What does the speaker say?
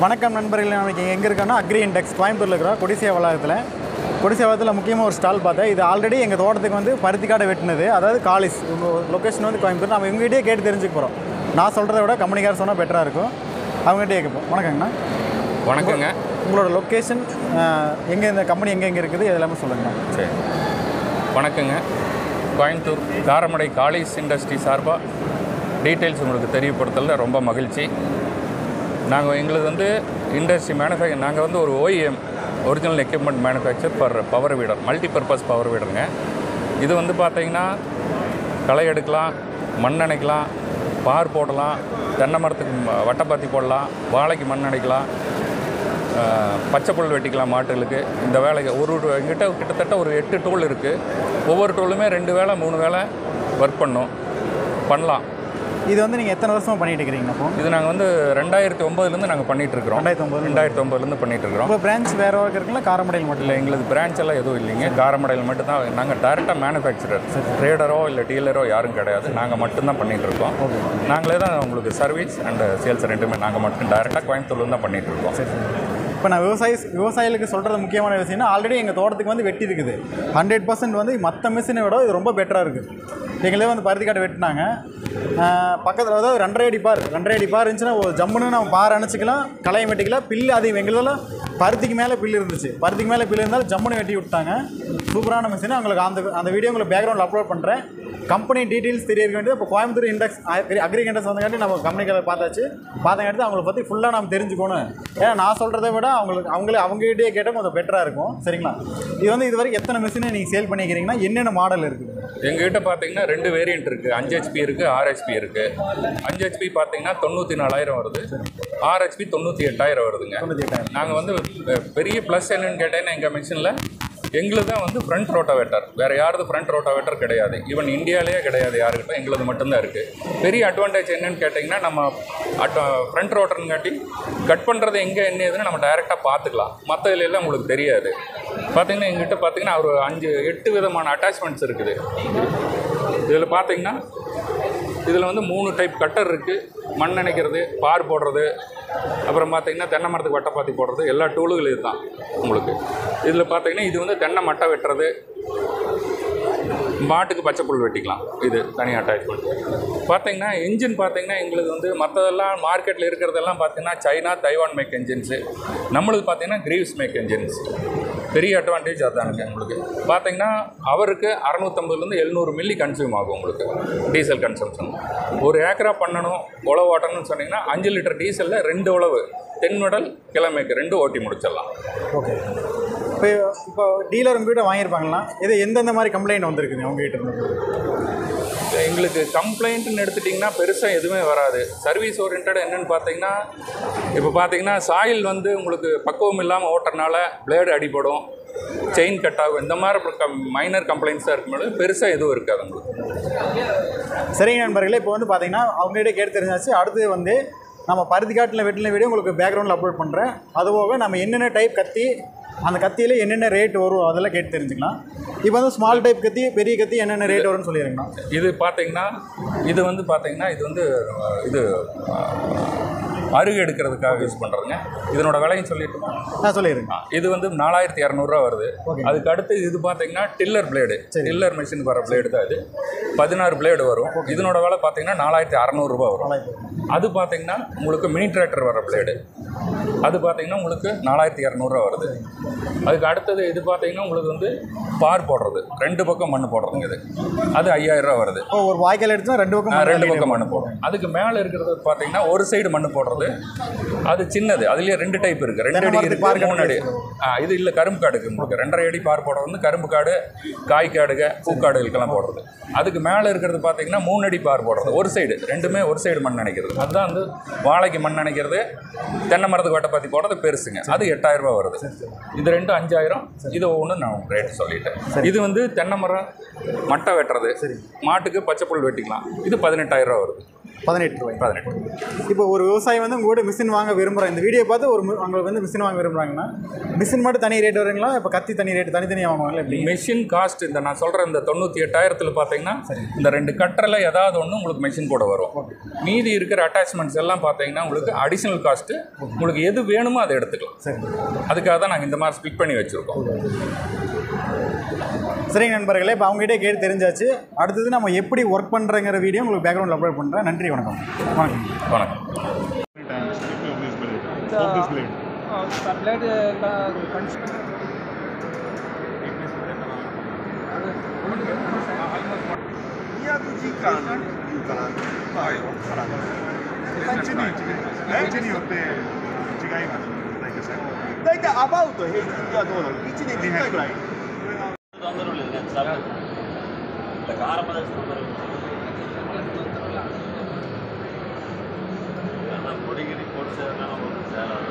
வணக்கம் நண்பர்களே நாளைக்கு எங்கே இருக்கோன்னா அக்ரி இண்டெக்ஸ் கோயம்புத்தூரில் இருக்கிறோம் கொடிசியா வளாகத்தில் கொடிசியா வளாகத்தில் முக்கியமாக ஒரு ஸ்டால் பார்த்தேன் இது ஆல்ரெடி எங்கள் தோட்டத்துக்கு வந்து பருத்தி காடை வெட்டினது அதாவது காலிஸ் லொக்கேஷன் வந்து கோயம்புத்தூர் நம்ம இவங்ககிட்டயே கேட்டு தெரிஞ்சுக்க போகிறோம் நான் சொல்கிறத விட கம்பெனிக்கார சொன்னால் பெட்டராக இருக்கும் அவங்ககிட்டயே கேட்போம் வணக்கங்கண்ணா வணக்கங்க உங்களோட லொக்கேஷன் எங்கே இந்த கம்பெனி எங்கே எங்கே இருக்குது இது எல்லாமே சொல்லுங்கண்ணா சரி வணக்கங்க கோயம்புத்தூர் காரமடை காலேஜ் இண்டஸ்ட்ரி சார்பாக டீட்டெயில்ஸ் உங்களுக்கு தெரியப்படுத்தல ரொம்ப மகிழ்ச்சி நாங்கள் எங்களுக்கு வந்து இண்டஸ்ட்ரி மேனுஃபேக்சர் நாங்கள் வந்து ஒரு OEM original equipment manufacture for power weeder multi purpose power வீடருங்க இது வந்து பார்த்தீங்கன்னா களை எடுக்கலாம் மண் அணைக்கலாம் பார் போடலாம் தென்னை மரத்துக்கு ம- வட்டப்பாத்தி போடலாம் வாழைக்கு மண் அணைக்கலாம் ஆஹ், பச்சை புல் வெட்டிக்கலாம் மாட்டுகளுக்கு இந்த வேலைக்கு ஒரு ஒரு எங்கிட்ட கிட்டத்தட்ட ஒரு எட்டு டூல் இருக்குது ஒவ்வொரு டூலுமே ரெண்டு வேளை மூணு வேளை ஒர்க் பண்ணும் பண்ணலாம் இது வந்து நீங்கள் எத்தனை வருஷமாக பண்ணிட்டு இருக்கிறீங்க அப்போ இது நாங்கள் வந்து ரெண்டாயிரத்தி ஒம்பதுலேருந்து நாங்கள் பண்ணிகிட்டு இருக்கிறோம் ரெண்டாயிரத்தி ஒம்பது ரெண்டாயிரத்தி ஒம்பதுலேருந்து பண்ணிகிட்டு இருக்கிறோம் இப்போ பிரான்ச் வேறு ஒர்க் இருக்குங்களா காரமடையில் மட்டும் இல்லை எங்களுக்கு பிரான்ச் எல்லாம் எதுவும் இல்லைங்க காரமடையில் மட்டும் தான் நாங்கள் டேரெக்டாக மேனுஃபேக்சரர் ட்ரேடரோ இல்லை டீலரோ யாரும் கிடையாது நாங்கள் மட்டும்தான் பண்ணிகிட்டு இருக்கோம் ஓகே நாங்களே தான் உங்களுக்கு சர்வீஸ் அண்ட் சேல்ஸ் ரெண்டுமே நாங்கள் மட்டும் டேரெக்டாக கோயம்புத்தூர்லேருந்து தான் பண்ணிகிட்டு இருக்கோம் சரி இப்போ நான் விவசாயி விவசாயிகளுக்கு சொல்கிறது முக்கியமான விஷயம்னா ஆல்ரெடி எங்கள் தோட்டத்துக்கு வந்து வெட்டி இருக்குது ஹண்ட்ரட் பர்சன்ட் வந்து மற்ற மிஷினை விட இது ரொம்ப பெட்டராக இருக்குது எங்களே வந்து பருத்தி காட்டை வெட்டினாங்க பக்கத்தில் அதாவது ரெண்டரை அடி பார் ரெண்டரை அடி பார் இருந்துச்சுன்னா ஒரு ஜம்முன்னு நம்ம பார் அணைச்சிக்கலாம் களையம் வெட்டிக்கலாம் பில்லு அதிகம் எங்களதெல்லாம் பருத்திக்கு மேலே பில்லு இருந்துச்சு பருத்திக்கு மேலே பில்லு இருந்தாலும் ஜம்முன்னு வெட்டி விட்டாங்க சூப்பரான மிஷின் உங்களுக்கு அந்த அந்த வீடியோ உங்களுக்கு பேக்ரவுண்டில் அப்லோட் பண்ணுறேன் கம்பெனி டீட்டெயில்ஸ் தெரிய வேண்டியது இப்போ கோயம்புத்தூர் இண்டெக்ஸ் அக்ரி இண்டெக்ஸ் வந்தங்காட்டி நம்ம கம்பெனிகளை பார்த்தாச்சு பார்த்தங்காட்டி அவங்கள பற்றி ஃபுல்லாக நம்ம தெரிஞ்சுக்கணும் ஏன்னா நான் சொல்கிறத விட அவங்களுக்கு அவங்களே அவங்ககிட்டயே கேட்டால் கொஞ்சம் பெட்டராக இருக்கும் சரிங்களா இது வந்து இது வரைக்கும் எத்தனை மிஷினை நீங்கள் சேல் பண்ணிக்கிறீங்கன்னா என்னென்ன மாடல் இருக்குது எங்ககிட்ட பார்த்தீங்கன்னா ரெண்டு வேரியன்ட் இருக்குது அஞ்சு ஹெச்பி இருக்குது ஆறு ஹெச்பி இருக்குது அஞ்சு ஹெச்பி பார்த்தீங்கன்னா தொண்ணூற்றி நாலாயிரம் வருது ஆறு ஹெச்பி தொண்ணூற்றி எட்டாயிரம் வருதுங்க தொண்ணூற்றி எட்டாயிரம் நாங்கள் வந்து பெ- பெரிய ப்ளஸ் என்னன்னு கேட்டேன்னா எங்கள் மிஷினில் எங்களுது தான் வந்து ஃப்ரண்ட் ரோட்டாவேட்டர் வேறு யாரது ஃப்ரண்ட் ரோட்டாவேட்டர் கிடையாது ஈவன் இந்தியாவிலேயே கிடையாது யாருக்கிட்ட எங்களுது மட்டும்தான் இருக்குது பெரிய அட்வான்டேஜ் என்னன்னு கேட்டிங்கன்னா நம்ம அட் ஃப்ரண்ட் ரோட்டருங்காட்டி கட் பண்ணுறது எங்கே என்ன ஏதுன்னு நம்ம டைரெக்டாக பார்த்துக்கலாம் மற்ற எல்லாம் உங்களுக்கு தெரியாது பார்த்தீங்கன்னா எங்கிட்ட பார்த்தீங்கன்னா ஒரு அஞ்சு எட்டு விதமான அட்டாச்மெண்ட்ஸ் இருக்குது இதில் பார்த்தீங்கன்னா இதில் வந்து மூணு டைப் கட்டர் இருக்குது மண் நினைக்கிறது பார் போடுறது அப்புறம் பார்த்தீங்கன்னா தென்னை மரத்துக்கு வட்டப்பாத்தி போடுறது எல்லா டூலுகளும் இதுதான் உங்களுக்கு இதில் பார்த்தீங்கன்னா இது வந்து தென்னை மட்டை வெட்டுறது மாட்டுக்கு பச்சை புல் வெட்டிக்கலாம் இது தனி அட்டாச்மெண்ட் பார்த்தீங்கன்னா இன்ஜின் பார்த்தீங்கன்னா எங்களுக்கு வந்து மற்றதெல்லாம் மார்க்கெட்டில் இருக்கிறதெல்லாம் பார்த்தீங்கன்னா சைனா தைவான் மேக் என்ஜின்ஸு நம்மளுக்கு பார்த்தீங்கன்னா கிரீவ்ஸ் மேக் என்ஜின்ஸ் பெரிய அட்வான்டேஜ் அதானுங்க உங்களுக்கு பார்த்தீங்கன்னா அவருக்கு அறநூற்றம்பதுலேருந்து எழுநூறு மில்லி கன்சியூம் ஆகும் உங்களுக்கு டீசல் கன்சம்ஷன் ஒரு ஏக்கரா பண்ணணும் உழவு ஓட்டணும்னு சொன்னீங்கன்னா அஞ்சு லிட்டர் டீசலில் ரெண்டு உழவு தென்வடல் கிழமைக்கு ரெண்டு ஓட்டி முடிச்சிடலாம் ஓகே இப்போ இப்போ டீலர் உங்ககிட்ட வாங்கியிருப்பாங்களா இது எந்தெந்த மாதிரி கம்ப்ளைண்ட் வந்திருக்குங்க உங்ககிட்ட இருந்து எங்களுக்கு கம்ப்ளைண்ட்னு எடுத்துட்டிங்கன்னா பெருசாக எதுவுமே வராது சர்வீஸ் ஓரியன்ட் என்னன்னு பார்த்தீங்கன்னா இப்போ பார்த்தீங்கன்னா சாயில் வந்து உங்களுக்கு பக்குவம் இல்லாமல் ஓட்டுறனால பிளேடு அடிபடும் செயின் கட் ஆகும் இந்த மாதிரி மைனர் கம்ப்ளைண்ட்ஸாக இருக்கும்போது பெருசாக எதுவும் இருக்காது உங்களுக்கு சரிங்க நண்பர்களே இப்போ வந்து பார்த்தீங்கன்னா அவங்ககிட்ட கேட்டு தெரிஞ்சாச்சு அடுத்து வந்து நம்ம பருத்தி காட்டில் வெட்டின வீடியோ உங்களுக்கு பேக்ரவுண்டில் அப்லோட் பண்ணுறேன் அதுபோக நம்ம என்னென்ன டைப் கத்தி அந்த கத்தியில் என்னென்ன ரேட் வரும் அதெல்லாம் கேட்டு தெரிஞ்சுக்கலாம் இப்போ வந்து ஸ்மால் டைப் கத்தி பெரிய கத்தி என்னென்ன ரேட் வரும்னு சொல்லிடுங்கண்ணா இது பார்த்தீங்கன்னா இது வந்து பார்த்தீங்கன்னா இது வந்து அஹ், இது அஹ், அருகு எடுக்கிறதுக்காக யூஸ் பண்ணுறதுங்க இதனோட விலையும் சொல்லிட்டு நான் சொல்லிடுங்க இது வந்து நாலாயிரத்தி இரநூறுவா வருது Okay. அதுக்கு அடுத்து இது பார்த்தீங்கன்னா டில்லர் பிளேடு டில்லர் மிஷின் வர பிளேடு தான் இது பதினாறு பிளேடு வரும் இதனோட விலை பார்த்தீங்கன்னா நாலாயிரத்தி அறநூறுபா வரும் அது பார்த்தீங்கன்னா உங்களுக்கு மினி டிராக்டர் வர பிளேடு அது பார்த்தீங்கன்னா உங்களுக்கு நாலாயிரத்தி இரநூறுவா வருது அதுக்கு அடுத்தது இது பார்த்தீங்கன்னா உங்களுக்கு வந்து பார் போடுறது ரெண்டு பக்கம் மண் போடுறதுங்க இது அது ஐயாயிரம் ரூபா வருது ஓ ஒரு வாய்க்கால் எடுத்துனா ரெண்டு பக்கம் ஆ, மண் ரெண்டு அள்ளிடுங்க. பக்கம் மண் போடும் அதுக்கு மேலே இருக்கிறது பார்த்தீங்கன்னா ஒரு சைடு மண் போடுறது அது சின்னது அதுலேயே ரெண்டு டைப் இருக்குது ரெண்டு அடி மரத்துக்கு பார் இருக்கு மூணு அடி கணக்கு ஆ இது இல்லை கரும்பு காடுக்கு உங்களுக்கு ரெண்டரை அடி பார் போடுறது வந்து கரும்பு காடு காய் காடுக பூக்காடுகளுக்கெல்லாம் போடுறது அதுக்கு மேலே இருக்கிறது பார்த்தீங்கன்னா மூணு அடி பார் போடுறது ஒரு சைடு ரெண்டுமே ஒரு சைடு மண் நினைக்கிறது அதுதான் வந்து வாழைக்கு மண் நினைக்கிறது தென்னை மரத்துக்கு வட்டப்பாத்தி போடுறது பெருசுங்க அது எட்டாயிரம் ரூபாய் வருது இது ரெண்டும் அஞ்சாயிரம் இது ஒன்று நான் ரேட் சொல்லிட்டேன் இது வந்து தென்னை மரம் மட்டை வெட்டுறது மாட்டுக்கு பச்சை புல் வெட்டிக்கலாம் இது பதினெட்டாயிரம் ரூபா வருது பதினெட்டு ரூபாய் பதினெட்டு இப்போ ஒரு விவசாயி வந்து உங்கள்கிட்ட மிஷின் வாங்க விரும்புகிறாங்க இந்த வீடியோ பார்த்து ஒரு மி- உங்களுக்கு வந்து மிஷின் வாங்க விரும்புகிறாங்கன்னா மிஷின் மட்டும் தனி ரேட் வருங்களா இப்போ கத்தி தனி ரேட் தனித்தனியாக வாங்குவாங்களா எப்படி மெஷின் காஸ்ட் இந்த நான் சொல்கிற இந்த தொண்ணூற்றி எட்டாயிரத்தில் பார்த்தீங்கன்னா இந்த ரெண்டு கட்டரில் ஏதாவது ஒன்று உங்களுக்கு மெஷின் கூட வரும் மீதி இருக்கிற அட்டாச்மெண்ட்ஸ் எல்லாம் பார்த்தீங்கன்னா உங்களுக்கு அடிஷ்னல் காஸ்ட்டு உங்களுக்கு எது வேணுமோ அதை எடுத்துக்கலாம் சரி அதுக்காக தான் நாங்கள் இந்த மாதிரி ஸ்பிட் பண்ணி வச்சுருக்கோம் சரிங்க நண்பர்களே இப்போ அவங்ககிட்ட கேட்டு தெரிஞ்சாச்சு அடுத்தது நம்ம எப்படி ஒர்க் பண்ணுறங்கிற வீடியோ உங்களுக்கு பேக்ரவுண்டில் அப்லோட் பண்ணுறேன் நன்றி வணக்கம் வணக்கம் வணக்கம் times of this blade. Of this blade. Blade ಕನ್ಸ್ 200時間いうから、まあ、わからない。レンジに、レンジによって違います。大体大体アバウト平均はどうなの ?1 年に1回ぐらい。 தொந்தரவு இல்லைங்க சாப்பிட்டு இந்த காரப்பதார்த்தம் தொந்தரவு ஆனால் பொடிகிரி போட்டு சேர்னா நமக்கு சேராது